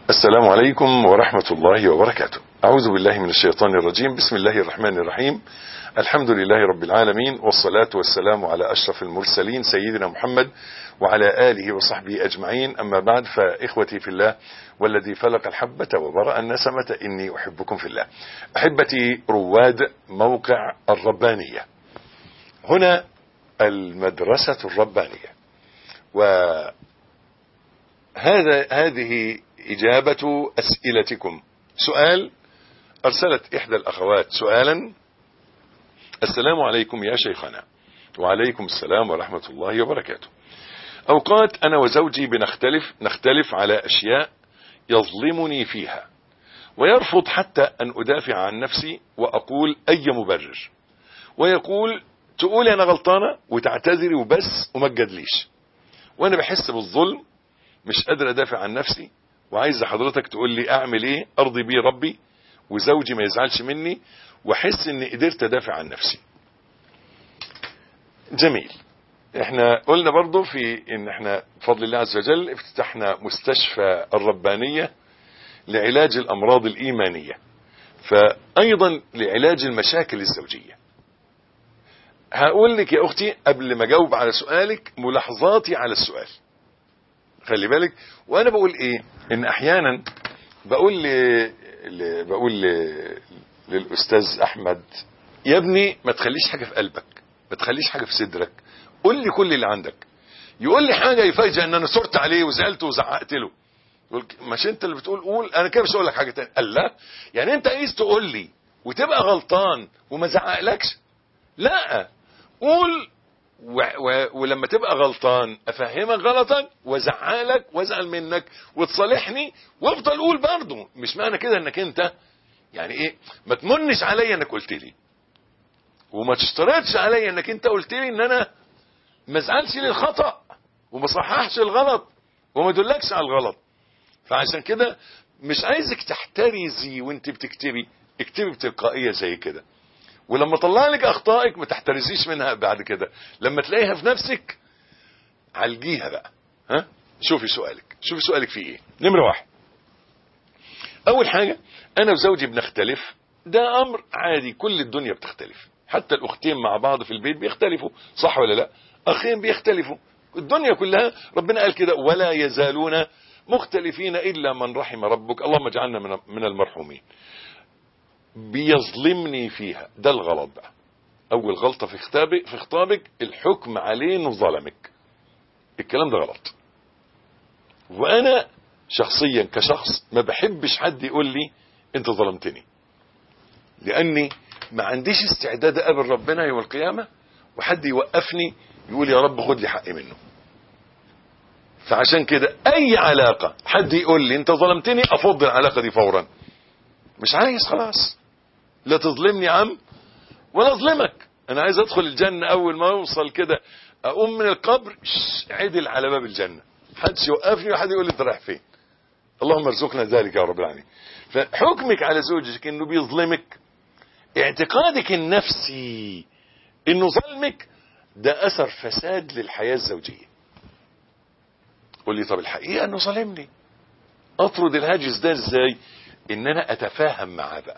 السلام عليكم ورحمة الله وبركاته أعوذ بالله من الشيطان الرجيم بسم الله الرحمن الرحيم الحمد لله رب العالمين والصلاة والسلام على أشرف المرسلين سيدنا محمد وعلى آله وصحبه أجمعين أما بعد فإخوتي في الله والذي فلق الحبة وبرأ النسمة إني أحبكم في الله أحبتي رواد موقع الربانية هنا المدرسة الربانية وهذا هذه إجابة أسئلتكم سؤال أرسلت إحدى الأخوات سؤالا السلام عليكم يا شيخنا وعليكم السلام ورحمة الله وبركاته أوقات أنا وزوجي بنختلف نختلف على أشياء يظلمني فيها ويرفض حتى أن أدافع عن نفسي وأقول أي مبرر ويقول تقولي أنا غلطانة وتعتذري وبس وما تجادليش وأنا بحس بالظلم مش قادر أدافع عن نفسي وعايز حضرتك تقول لي أعمل إيه أرضي بيه ربي وزوجي ما يزعلش مني واحس اني قدرت ادافع عن نفسي جميل احنا قلنا برضو في ان احنا بفضل الله عز وجل افتتحنا مستشفى الربانية لعلاج الامراض الايمانية فايضا لعلاج المشاكل الزوجية هقول لك يا اختي قبل ما اجاوب على سؤالك ملاحظاتي على السؤال خلي بالك وانا بقول ايه ان احيانا بقول ل... بقول ل... للاستاذ احمد يا ابني ما تخليش حاجه في قلبك ما تخليش حاجه في صدرك قول لي كل اللي عندك يقول لي حاجه يفاجئ ان انا صرت عليه وزعلت وزعقت له يقول مش انت اللي بتقول قول انا كده مش هقول لك حاجه تانية قال لا يعني انت عايز تقول لي وتبقى غلطان وما زعقلكش لا قول و و ولما تبقى غلطان افهمك غلطك وازعلك وازعل منك وتصالحني وافضل قول برضه مش معنى كده انك انت يعني ايه ما تمنش عليا انك قلت لي وما تشترطش عليا انك انت قلت لي ان انا ما ازعلش للخطا وما صححش الغلط وما ادلكش على الغلط فعشان كده مش عايزك تحترزي وانت بتكتبي اكتبي بتلقائيه زي كده ولما طلع لك اخطائك ما تحترزيش منها بعد كده لما تلاقيها في نفسك عالجيها بقى ها شوفي سؤالك شوفي سؤالك فيه ايه نمره واحد اول حاجه انا وزوجي بنختلف ده امر عادي كل الدنيا بتختلف حتى الاختين مع بعض في البيت بيختلفوا صح ولا لا اخين بيختلفوا الدنيا كلها ربنا قال كده ولا يزالون مختلفين الا من رحم ربك اللهم اجعلنا من المرحومين بيظلمني فيها ده الغلط بقى اول غلطة في خطابك في خطابك الحكم عليه انه ظلمك الكلام ده غلط وانا شخصيا كشخص ما بحبش حد يقول لي انت ظلمتني لاني ما عنديش استعداد اقابل ربنا يوم القيامة وحد يوقفني يقول يا رب خد لي حقي منه فعشان كده اي علاقة حد يقول لي انت ظلمتني افض العلاقة دي فورا مش عايز خلاص لا تظلمني عم ولا اظلمك انا عايز ادخل الجنة اول ما اوصل كده اقوم من القبر عدل على باب الجنة حدش يوقفني وحد يقول لي انت رايح فين اللهم ارزقنا ذلك يا رب العالمين فحكمك على زوجك انه بيظلمك اعتقادك النفسي انه ظلمك ده اثر فساد للحياة الزوجية قول لي طب الحقيقة انه ظلمني اطرد الهاجس ده ازاي ان انا اتفاهم معاه بقى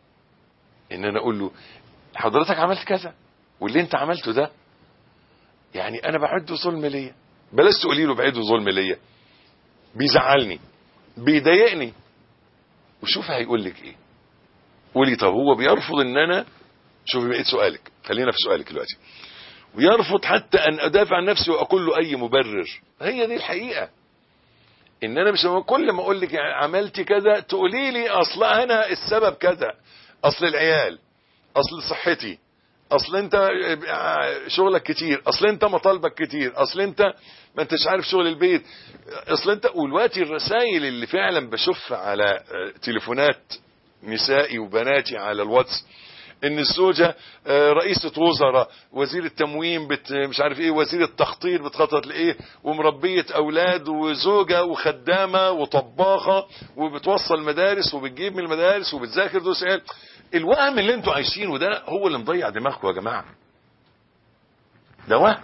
ان انا اقول له حضرتك عملت كذا واللي انت عملته ده يعني انا بعده ظلم ليا بلاش تقولي له بعده ظلم ليا بيزعلني بيضايقني وشوف هيقول لك ايه قولي طب هو بيرفض ان انا شوفي بقيت سؤالك خلينا في سؤالك دلوقتي ويرفض حتى ان ادافع عن نفسي واقول له اي مبرر هي دي الحقيقه ان انا مش كل ما اقول لك عملت كذا تقولي لي اصل انا السبب كذا اصل العيال اصل صحتي اصل انت شغلك كتير اصل انت مطالبك كتير اصل انت ما انتش عارف شغل البيت اصل انت والوقت الرسائل اللي فعلا بشوفها على تليفونات نسائي وبناتي على الواتس ان الزوجة رئيسة وزراء وزير التموين بت مش عارف ايه وزير التخطيط بتخطط لايه ومربية اولاد وزوجة وخدامة وطباخة وبتوصل مدارس وبتجيب من المدارس وبتذاكر دروس عيال الوهم اللي انتوا عايشينه ده هو اللي مضيع دماغكم يا جماعة ده وهم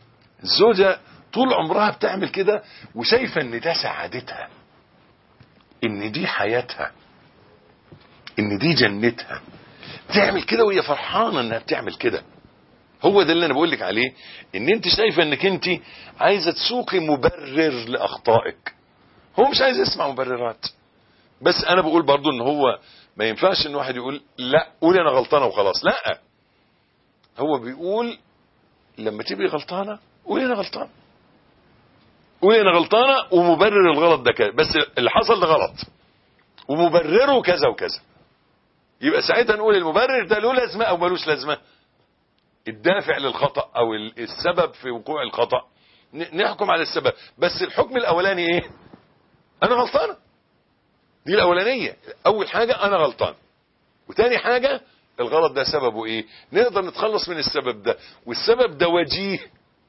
الزوجة طول عمرها بتعمل كده وشايفة ان ده سعادتها ان دي حياتها ان دي جنتها تعمل كده وهي فرحانه انها بتعمل كده هو ده اللي انا بقول لك عليه ان انت شايفه انك انت عايزه تسوقي مبرر لاخطائك هو مش عايز يسمع مبررات بس انا بقول برضو ان هو ما ينفعش ان واحد يقول لا قولي انا غلطانه وخلاص لا هو بيقول لما تبقي غلطانه قولي انا غلطان قولي انا غلطانه ومبرر الغلط ده كذا بس اللي حصل ده غلط ومبرره كذا وكذا يبقى ساعتها نقول المبرر ده له لازمه او ملوش لازمه الدافع للخطا او السبب في وقوع الخطا نحكم على السبب بس الحكم الاولاني ايه انا غلطانه دي الاولانيه اول حاجه انا غلطان وتاني حاجه الغلط ده سببه ايه نقدر نتخلص من السبب ده والسبب ده وجيه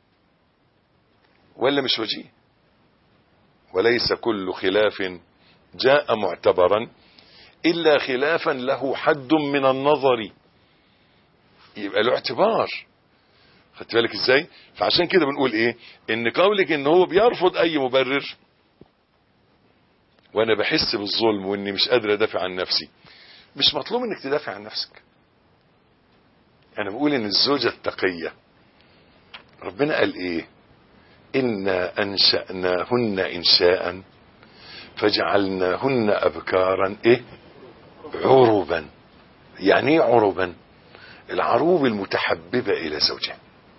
ولا مش وجيه وليس كل خلاف جاء معتبرا الا خلافا له حد من النظر يبقى له اعتبار خدت بالك ازاي فعشان كده بنقول ايه ان قولك ان هو بيرفض اي مبرر وانا بحس بالظلم واني مش قادر ادافع عن نفسي مش مطلوب انك تدافع عن نفسك انا بقول ان الزوجة التقية ربنا قال ايه انا انشأناهن انشاء فجعلناهن ابكارا ايه عربا يعني ايه عربا العروب المتحببة الى زوجها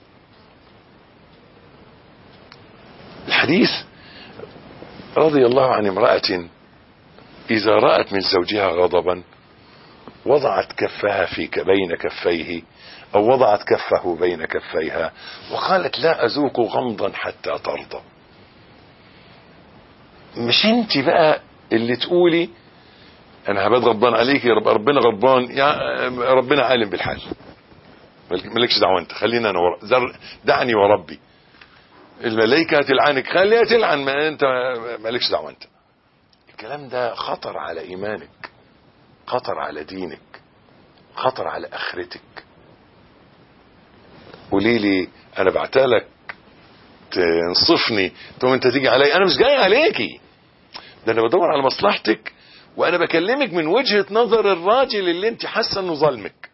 الحديث رضي الله عن امرأة إذا رأت من زوجها غضبا وضعت كفها في بين كفيه أو وضعت كفه بين كفيها وقالت لا أذوق غمضا حتى ترضى مش انت بقى اللي تقولي انا هبقى غضبان عليك يا رب ربنا غضبان يا ربنا عالم بالحال مالكش دعوه انت خلينا انا ور... دعني وربي الملائكه هتلعنك خليها تلعن ما انت مالكش دعوه انت الكلام ده خطر على ايمانك خطر على دينك خطر على اخرتك قولي لي انا بعتلك تنصفني تقوم انت تيجي علي انا مش جاي عليكي ده انا بدور على مصلحتك وانا بكلمك من وجهة نظر الراجل اللي انت حاسه انه ظلمك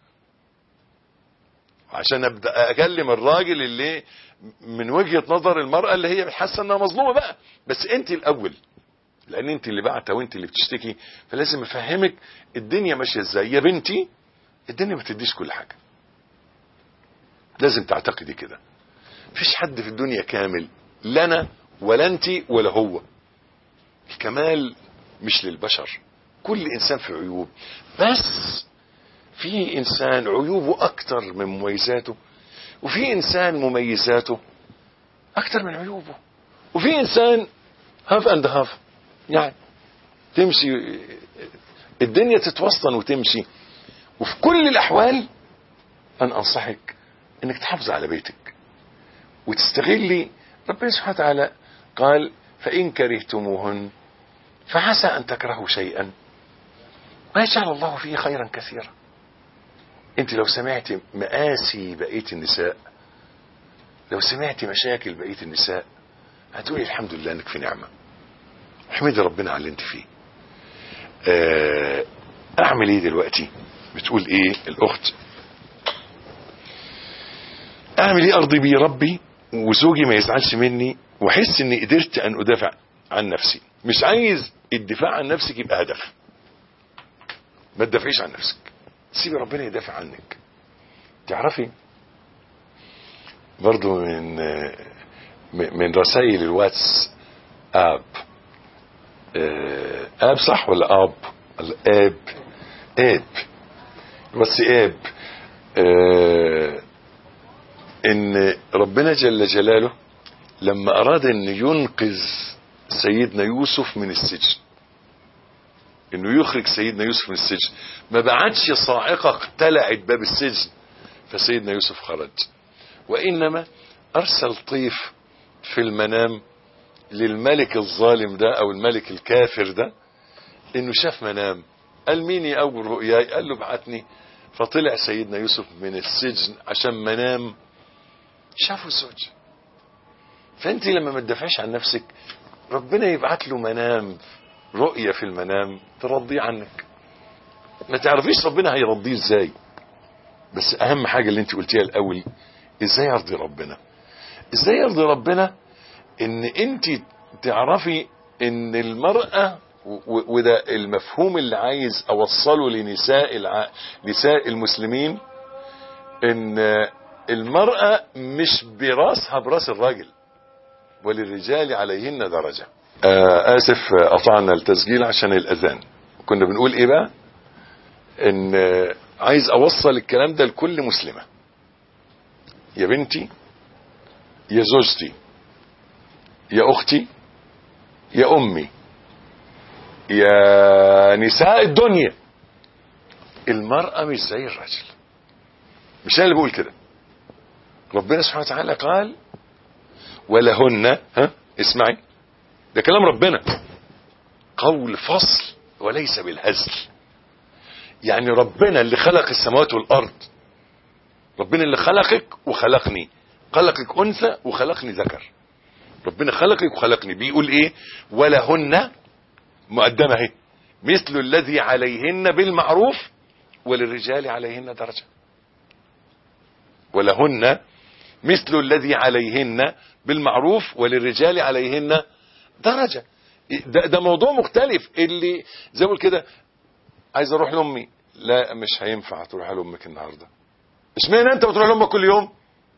عشان ابدا اكلم الراجل اللي من وجهة نظر المرأة اللي هي حاسه انها مظلومة بقى بس انت الاول لان انت اللي بعتها وانت اللي بتشتكي فلازم افهمك الدنيا ماشيه ازاي يا بنتي الدنيا ما تديش كل حاجه لازم تعتقدي كده مفيش حد في الدنيا كامل لا انا ولا انت ولا هو الكمال مش للبشر كل انسان في عيوب بس في انسان عيوبه اكتر من مميزاته وفي انسان مميزاته اكتر من عيوبه وفي انسان هاف اند هاف يعني تمشي الدنيا تتوسطن وتمشي وفي كل الاحوال انا انصحك انك تحافظ على بيتك وتستغلي ربنا سبحانه وتعالى قال فإن كرهتموهن فعسى أن تكرهوا شيئا ويجعل الله فيه خيرا كثيرا انت لو سمعت مآسي بقية النساء لو سمعت مشاكل بقية النساء هتقولي الحمد لله انك في نعمة احمدي ربنا على اللي انت فيه اه اعمل ايه دلوقتي بتقول ايه الاخت اعمل ايه ارضي بيه ربي وزوجي ما يزعلش مني واحس اني قدرت ان ادافع عن نفسي مش عايز الدفاع عن نفسك يبقى هدف ما تدافعيش عن نفسك سيبي ربنا يدافع عنك تعرفي برضو من من رسائل الواتس اب اب صح ولا اب اب اب الواتس اب ان ربنا جل جلاله لما اراد ان ينقذ سيدنا يوسف من السجن انه يخرج سيدنا يوسف من السجن ما بعتش صاعقة اقتلعت باب السجن فسيدنا يوسف خرج وانما ارسل طيف في المنام للملك الظالم ده او الملك الكافر ده انه شاف منام قال مين يقوم رؤياي قال له ابعتني فطلع سيدنا يوسف من السجن عشان منام شافوا الزوج فانت لما ما تدافعش عن نفسك ربنا يبعت له منام رؤية في المنام ترضي عنك ما تعرفيش ربنا هيرضيه ازاي بس اهم حاجة اللي انت قلتيها الاول ازاي يرضي ربنا ازاي يرضي ربنا ان انت تعرفي ان المرأة و- وده المفهوم اللي عايز اوصله لنساء الع... نساء المسلمين ان المرأة مش براسها براس الراجل وللرجال عليهن درجة آه اسف آه، قطعنا التسجيل عشان الاذان كنا بنقول ايه بقى ان آه، عايز اوصل الكلام ده لكل مسلمة يا بنتي يا زوجتي يا اختي يا امي يا نساء الدنيا المرأة مش زي الرجل مش انا اللي بقول كده ربنا سبحانه وتعالى قال ولهن ها اسمعي ده كلام ربنا قول فصل وليس بالهزل يعني ربنا اللي خلق السماوات والارض ربنا اللي خلقك وخلقني خلقك انثى وخلقني ذكر ربنا خلقك وخلقني بيقول ايه ولهن مقدمه اهي مثل الذي عليهن بالمعروف وللرجال عليهن درجه ولهن مثل الذي عليهن بالمعروف وللرجال عليهن درجة ده, ده موضوع مختلف اللي زي ما بقول كده عايز اروح لامي لا مش هينفع تروح لامك النهارده اشمعنى انت بتروح لامك كل يوم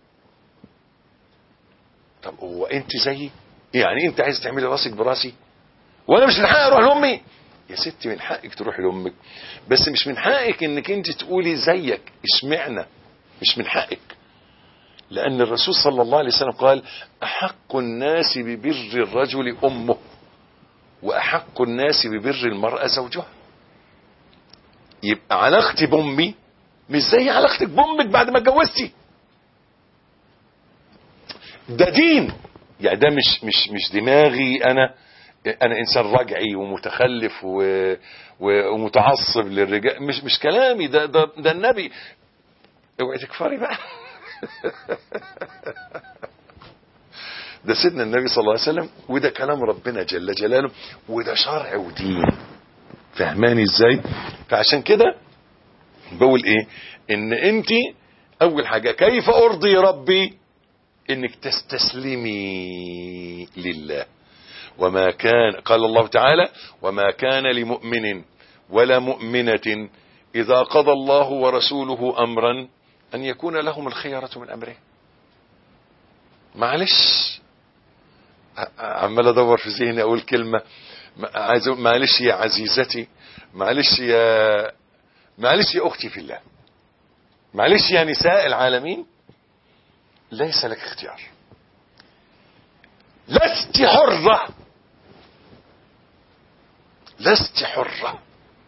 طب هو انت زيي يعني انت عايز تعملي راسك براسي وانا مش من حقي اروح لامي يا ستي من حقك تروحي لامك بس مش من حقك انك انت تقولي زيك اشمعنى مش من حقك لأن الرسول صلى الله عليه وسلم قال أحق الناس ببر الرجل أمه وأحق الناس ببر المرأة زوجها يبقى علاقتي بأمي مش زي علاقتك بأمك بعد ما اتجوزتي ده دين يعني ده مش مش مش دماغي أنا أنا إنسان رجعي ومتخلف و و- ومتعصب للرجال مش مش كلامي ده ده ده النبي اوعي تكفري بقى ده سيدنا النبي صلى الله عليه وسلم وده كلام ربنا جل جلاله وده شرع ودين فهماني ازاي فعشان كده بقول ايه ان انت اول حاجة كيف ارضي ربي انك تستسلمي لله وما كان قال الله تعالى وما كان لمؤمن ولا مؤمنة اذا قضى الله ورسوله امرا ان يكون لهم الخيرة من امره معلش عمال ادور في ذهني اقول كلمة عايز أقول معلش يا عزيزتي معلش يا معلش يا اختي في الله معلش يا نساء العالمين ليس لك اختيار لست حرة لست حرة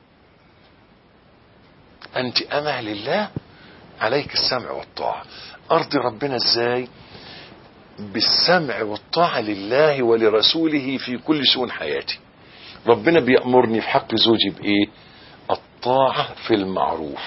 انت امه لله عليك السمع والطاعة ارضي ربنا ازاي بالسمع والطاعة لله ولرسوله في كل شؤون حياتي ربنا بيأمرني في حق زوجي بإيه الطاعة في المعروف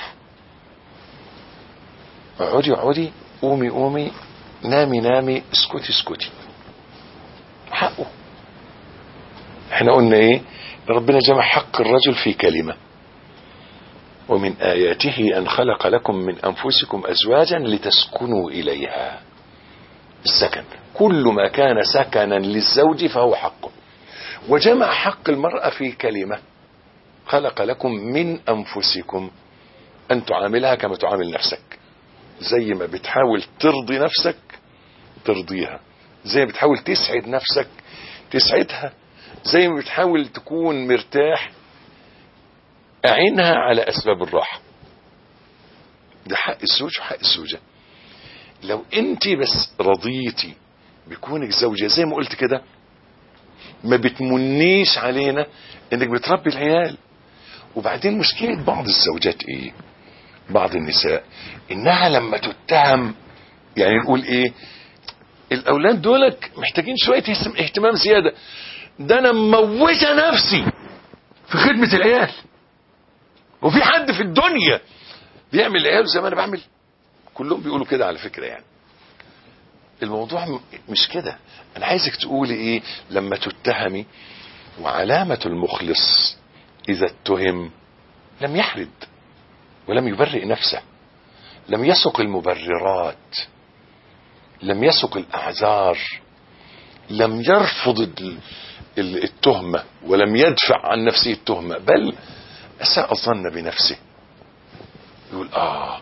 اقعدي اقعدي قومي قومي نامي نامي اسكتي اسكتي حقه احنا قلنا ايه ربنا جمع حق الرجل في كلمة ومن آياته أن خلق لكم من أنفسكم أزواجا لتسكنوا إليها السكن كل ما كان سكنا للزوج فهو حقه وجمع حق المرأة في كلمة خلق لكم من أنفسكم أن تعاملها كما تعامل نفسك زي ما بتحاول ترضي نفسك ترضيها زي ما بتحاول تسعد نفسك تسعدها زي ما بتحاول تكون مرتاح أعينها على أسباب الراحة ده حق الزوج وحق الزوجة لو انت بس رضيتي بكونك زوجة زي ما قلت كده ما بتمنيش علينا انك بتربي العيال وبعدين مشكلة بعض الزوجات ايه بعض النساء انها لما تتهم يعني نقول ايه الاولاد دولك محتاجين شوية اهتمام زيادة ده انا مموتة نفسي في خدمة العيال وفي حد في الدنيا بيعمل العيال زي ما انا بعمل كلهم بيقولوا كده على فكرة يعني الموضوع م- مش كده انا عايزك تقولي ايه لما تتهمي وعلامة المخلص إذا اتهم لم يحرد ولم يبرئ نفسه لم يسق المبررات لم يسق الأعذار لم يرفض ال- ال- التهمة ولم يدفع عن نفسه التهمة بل أساء الظن بنفسه يقول آه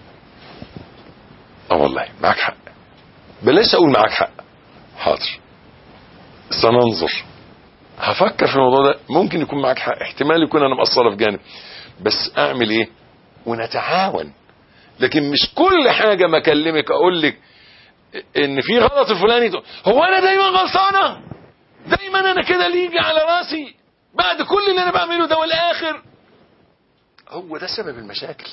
آه والله معك حق بلاش أقول معك حق حاضر سننظر هفكر في الموضوع ده ممكن يكون معك حق احتمال يكون أنا مقصرة في جانب بس أعمل إيه ونتعاون لكن مش كل حاجة ما أكلمك أقول لك ان في غلط الفلاني تقول، هو انا دايما غلطانه دايما انا كده اللي يجي على راسي بعد كل اللي انا بعمله ده والاخر هو ده سبب المشاكل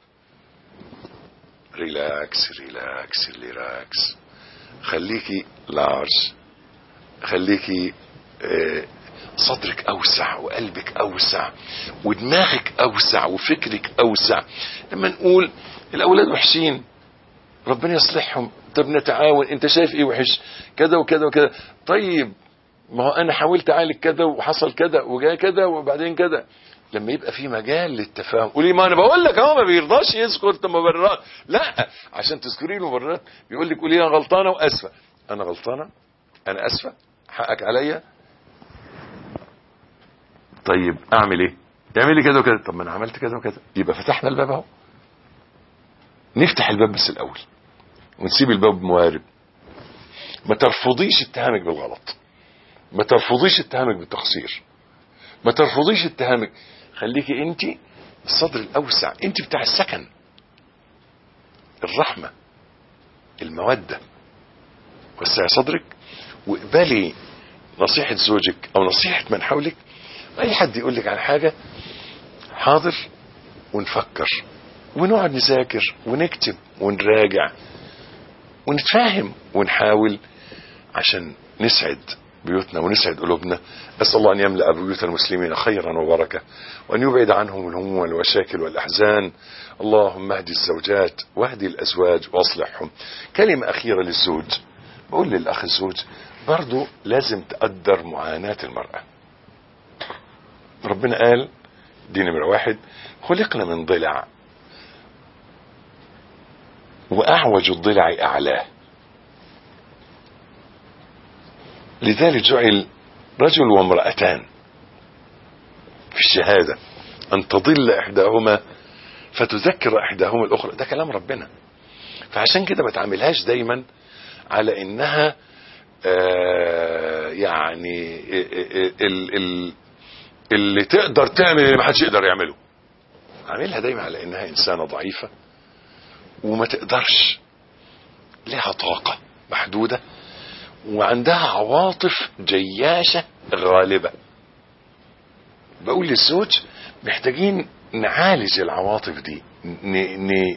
ريلاكس ريلاكس ريلاكس خليكي لارج خليكي آه، صدرك اوسع وقلبك اوسع ودماغك اوسع وفكرك اوسع لما نقول الاولاد وحشين ربنا يصلحهم طب نتعاون انت شايف ايه وحش كذا وكذا وكذا طيب ما هو انا حاولت اعالج كذا وحصل كذا وجاء كذا وبعدين كذا لما يبقى في مجال للتفاهم قولي ما انا بقول لك اهو ما بيرضاش يذكر مبررات لا عشان تذكري له مبررات بيقول لك قولي انا غلطانه واسفه انا غلطانه انا اسفه حقك عليا طيب اعمل ايه اعملي كذا وكذا طب ما انا عملت كذا وكذا يبقى فتحنا الباب اهو نفتح الباب بس الاول ونسيب الباب موارب ما ترفضيش اتهامك بالغلط ما ترفضيش اتهامك بالتقصير ما ترفضيش اتهامك خليكي انت الصدر الاوسع انت بتاع السكن الرحمة المودة وسعي صدرك واقبلي نصيحة زوجك او نصيحة من حولك اي حد يقول لك عن حاجة حاضر ونفكر ونقعد نذاكر ونكتب ونراجع ونتفاهم ونحاول عشان نسعد بيوتنا ونسعد قلوبنا أسأل الله أن يملأ بيوت المسلمين خيرا وبركة وأن يبعد عنهم الهموم والمشاكل والأحزان اللهم اهدي الزوجات واهدي الأزواج واصلحهم كلمة أخيرة للزوج بقول للأخ الزوج برضو لازم تقدر معاناة المرأة ربنا قال دي نمرة واحد خلقنا من ضلع وأعوج الضلع أعلاه لذلك جعل رجل وامرأتان في الشهادة أن تضل إحداهما فتذكر إحداهما الأخرى ده كلام ربنا فعشان كده ما تعملهاش دايما على إنها آه يعني ال ال اللي تقدر تعمل اللي ما حدش يقدر يعمله عاملها دايما على إنها إنسانة ضعيفة وما تقدرش لها طاقة محدودة وعندها عواطف جياشة غالبة بقول للزوج محتاجين نعالج العواطف دي ن... ن...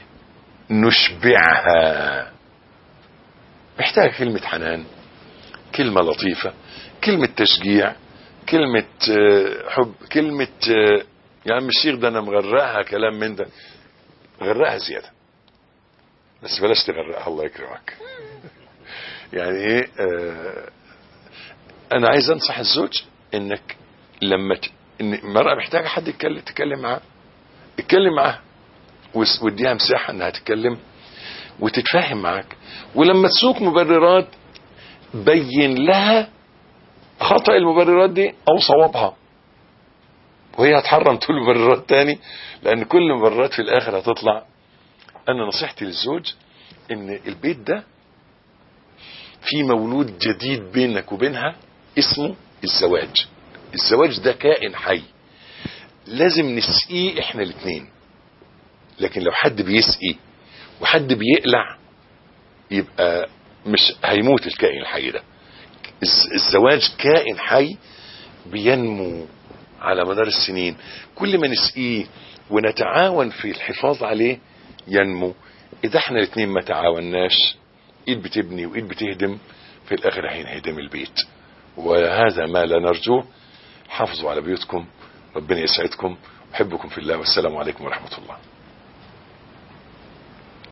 نشبعها محتاج كلمة حنان كلمة لطيفة كلمة تشجيع كلمة حب كلمة يا عم الشيخ ده انا مغرقها كلام من ده غرقها زيادة بس بلاش تغرقها الله يكرمك يعني ايه آه انا عايز انصح الزوج انك لما ت... ان المرأة محتاجة حد يتكلم تتكلم معاه اتكلم معاها واديها مساحة انها تتكلم وتتفاهم معاك ولما تسوق مبررات بين لها خطأ المبررات دي او صوابها وهي هتحرم تقول مبررات تاني لان كل مبررات في الاخر هتطلع انا نصيحتي للزوج ان البيت ده في مولود جديد بينك وبينها اسمه الزواج الزواج ده كائن حي لازم نسقيه احنا الاثنين لكن لو حد بيسقي وحد بيقلع يبقى مش هيموت الكائن الحي ده الزواج كائن حي بينمو على مدار السنين كل ما نسقيه ونتعاون في الحفاظ عليه ينمو اذا احنا الاثنين ما تعاوناش ايد بتبني وايد بتهدم في الاخر هينهدم البيت وهذا ما لا نرجوه حافظوا على بيوتكم ربنا يسعدكم احبكم في الله والسلام عليكم ورحمه الله